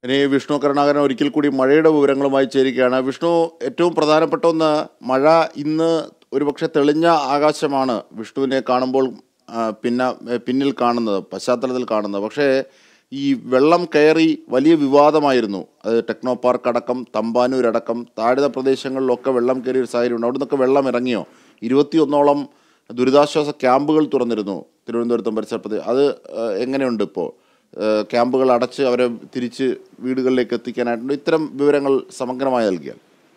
ഇനി വിഷ്ണു കരുണാകരൻ ഒരിക്കൽ കൂടി മഴയുടെ വിവരങ്ങളുമായി ചേരുകയാണ് വിഷ്ണു ഏറ്റവും പ്രധാനപ്പെട്ട ഒന്ന് മഴ ഇന്ന് ഒരുപക്ഷെ തെളിഞ്ഞ ആകാശമാണ് വിഷ്ണുവിനെ കാണുമ്പോൾ ആ, പിന്നെ പിന്നിൽ കാണുന്നത് പശ്ചാത്തലത്തിൽ കാണുന്നത് പക്ഷേ ഈ വെള്ളം കയറി വലിയ വിവാദമായിരുന്നു അത് ടെക്നോ പാർക്ക് അടക്കം തമ്പാനൂർ അടക്കം താഴ്ന്ന പ്രദേശങ്ങളിലൊക്കെ വെള്ളം കയറിയ ഒരു സാഹചര്യമുണ്ട് അവിടെ നിന്നൊക്കെ വെള്ളം ഇറങ്ങിയോ ഇരുപത്തിയൊന്നോളം ദുരിതാശ്വാസ ക്യാമ്പുകൾ തുറന്നിരുന്നു തിരുവനന്തപുരത്തും പരിസരത്ത് അത് ആ, എങ്ങനെയുണ്ട് ഇപ്പോൾ ഏഹ് ക്യാമ്പുകൾ അടച്ച് അവരെ തിരിച്ച് വീടുകളിലേക്ക് എത്തിക്കാനായിട്ടുണ്ട് ഇത്തരം വിവരങ്ങൾ സമഗ്രമായി നൽകിയാൽ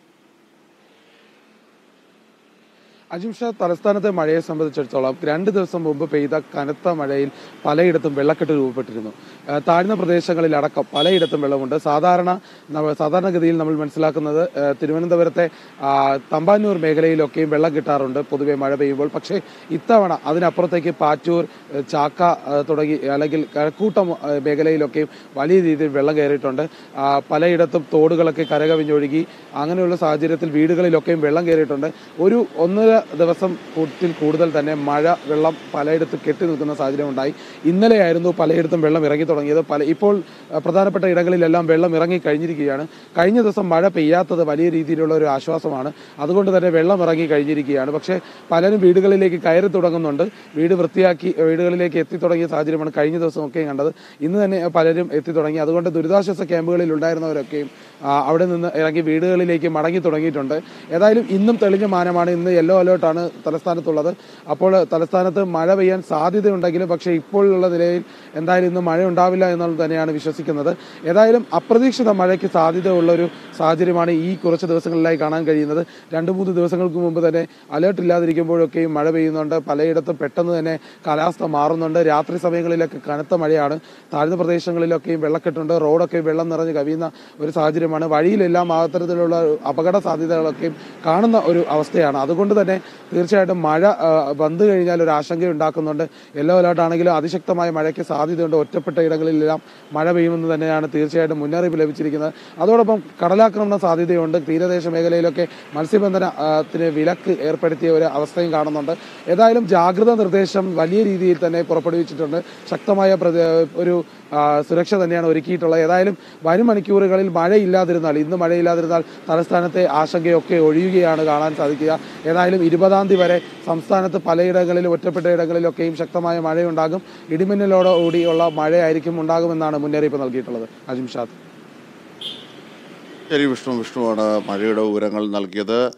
അജിംഷ തലസ്ഥാനത്തെ മഴയെ സംബന്ധിച്ചിടത്തോളം രണ്ട് ദിവസം മുമ്പ് പെയ്ത കനത്ത മഴയിൽ പലയിടത്തും വെള്ളക്കെട്ട് രൂപപ്പെട്ടിരുന്നു ആ, താഴ്ന്ന പ്രദേശങ്ങളിൽ അടക്കം പലയിടത്തും വെള്ളമുണ്ട് സാധാരണ നമ്മ- സാധാരണഗതിയിൽ നമ്മൾ മനസ്സിലാക്കുന്നത് ആ, തിരുവനന്തപുരത്തെ ആ, തമ്പാനൂർ മേഖലയിലൊക്കെയും വെള്ളം കിട്ടാറുണ്ട് പൊതുവെ മഴ പെയ്യുമ്പോൾ പക്ഷേ ഇത്തവണ അതിനപ്പുറത്തേക്ക് പാറ്റൂർ ആ, ചാക്ക ആ, തുടങ്ങി അല്ലെങ്കിൽ കഴക്കൂട്ടം ആ, മേഖലയിലൊക്കെയും വലിയ രീതിയിൽ വെള്ളം കയറിയിട്ടുണ്ട് ആ, പലയിടത്തും തോടുകളൊക്കെ കരകവിഞ്ഞൊഴുകി അങ്ങനെയുള്ള സാഹചര്യത്തിൽ വീടുകളിലൊക്കെയും വെള്ളം കയറിയിട്ടുണ്ട് ഒരു ഒന്നര ദിവസം കൂട്ടിൽ കൂടുതൽ തന്നെ മഴ വെള്ളം പലയിടത്തും കെട്ടി നിൽക്കുന്ന സാഹചര്യം ഉണ്ടായി ഇന്നലെയായിരുന്നു പലയിടത്തും വെള്ളം ഇറങ്ങി തുടങ്ങിയത് പല ഇപ്പോൾ ആ, പ്രധാനപ്പെട്ട ഇടങ്ങളിലെല്ലാം വെള്ളം ഇറങ്ങി കഴിഞ്ഞിരിക്കുകയാണ് കഴിഞ്ഞ ദിവസം മഴ പെയ്യാത്തത് വലിയ രീതിയിലുള്ള ഒരു ആശ്വാസമാണ് അതുകൊണ്ട് തന്നെ വെള്ളം ഇറങ്ങി കഴിഞ്ഞിരിക്കുകയാണ് പക്ഷേ പലരും വീടുകളിലേക്ക് കയറി തുടങ്ങുന്നുണ്ട് വീട് വൃത്തിയാക്കി വീടുകളിലേക്ക് എത്തി തുടങ്ങിയ സാഹചര്യമാണ് കഴിഞ്ഞ ദിവസമൊക്കെ കണ്ടത് ഇന്ന് തന്നെ പലരും എത്തി തുടങ്ങി അതുകൊണ്ട് ദുരിതാശ്വാസ ക്യാമ്പുകളിൽ ഉണ്ടായിരുന്നവരൊക്കെയും ആ, അവിടെ നിന്ന് ഇറങ്ങി വീടുകളിലേക്ക് മടങ്ങി തുടങ്ങിയിട്ടുണ്ട് ഏതായാലും ഇന്നും തെളിഞ്ഞ മാനമാണ് ഇന്ന് യെല്ലോ അലേർട്ടാണ് തലസ്ഥാനത്തുള്ളത് അപ്പോൾ തലസ്ഥാനത്ത് മഴ പെയ്യാൻ സാധ്യതയുണ്ടെങ്കിലും പക്ഷേ ഇപ്പോഴുള്ള നിലയിൽ എന്തായാലും ഇന്ന് മഴ ഉണ്ടാവില്ല എന്നുള്ളത് തന്നെയാണ് വിശ്വസിക്കുന്നത് ഏതായാലും അപ്രതീക്ഷിത മഴയ്ക്ക് സാധ്യതയുള്ള ഒരു സാഹചര്യമാണ് ഈ കുറച്ച് ദിവസങ്ങളിലായി കാണാൻ കഴിയുന്നത് രണ്ട് മൂന്ന് ദിവസങ്ങൾക്ക് മുമ്പ് തന്നെ അലേർട്ട് ഇല്ലാതിരിക്കുമ്പോഴൊക്കെയും മഴ പെയ്യുന്നുണ്ട് പലയിടത്തും പെട്ടെന്ന് തന്നെ കാലാവസ്ഥ മാറുന്നുണ്ട് രാത്രി സമയങ്ങളിലൊക്കെ കനത്ത മഴയാണ് താഴ്ന്ന പ്രദേശങ്ങളിലൊക്കെയും വെള്ളക്കെട്ടുണ്ട് റോഡൊക്കെ വെള്ളം നിറഞ്ഞ് കവിയുന്ന ഒരു സാഹചര്യമാണ് വഴിയിലെല്ലാം അത്തരത്തിലുള്ള അപകട സാധ്യതകളൊക്കെയും കാണുന്ന ഒരു അവസ്ഥയാണ് അതുകൊണ്ട് തന്നെ തീർച്ചയായിട്ടും മഴ ആ, വന്നു കഴിഞ്ഞാൽ ഒരു ആശങ്ക ഉണ്ടാക്കുന്നുണ്ട് യെല്ലോ അലേർട്ട് ആണെങ്കിലും അതിശക്തമായ മഴയ്ക്ക് സാധ്യതയുണ്ട് ഒറ്റപ്പെട്ട ഇടങ്ങളിലെല്ലാം മഴ പെയ്യുമെന്ന് തന്നെയാണ് തീർച്ചയായിട്ടും മുന്നറിയിപ്പ് ലഭിച്ചിരിക്കുന്നത് അതോടൊപ്പം കടലാക്രമണ സാധ്യതയുണ്ട് തീരദേശ മേഖലയിലൊക്കെ മത്സ്യബന്ധനത്തിന് വിലക്ക് ഏർപ്പെടുത്തിയ ഒരു അവസ്ഥയും കാണുന്നുണ്ട് ഏതായാലും ജാഗ്രതാ നിർദ്ദേശം വലിയ രീതിയിൽ തന്നെ പുറപ്പെടുവിച്ചിട്ടുണ്ട് ശക്തമായ പ്രതി- ഒരു ആ, സുരക്ഷ തന്നെയാണ് ഒരുക്കിയിട്ടുള്ളത് ഏതായാലും വരും മണിക്കൂറുകളിൽ മഴയില്ലാതിരുന്നാൽ ഇന്ന് മഴയില്ലാതിരുന്നാൽ തലസ്ഥാനത്തെ ആശങ്കയൊക്കെ ഒഴിയുകയാണ് കാണാൻ സാധിക്കുക ഏതായാലും ഇരുപതാം തീയതി വരെ സംസ്ഥാനത്ത് പലയിടങ്ങളിലും ഒറ്റപ്പെട്ട ഇടങ്ങളിലൊക്കെയും ശക്തമായ മഴയുണ്ടാകും ഇടിമിന്നലോടുകൂടിയുള്ള മഴയായിരിക്കും ഉണ്ടാകുമെന്നാണ് മുന്നറിയിപ്പ് നൽകിയിട്ടുള്ളത് അജിംഷാദ് ശരി വിഷ്ണു വിഷ്ണുവാണ് മഴയുടെ വിവരങ്ങൾ നൽകിയത്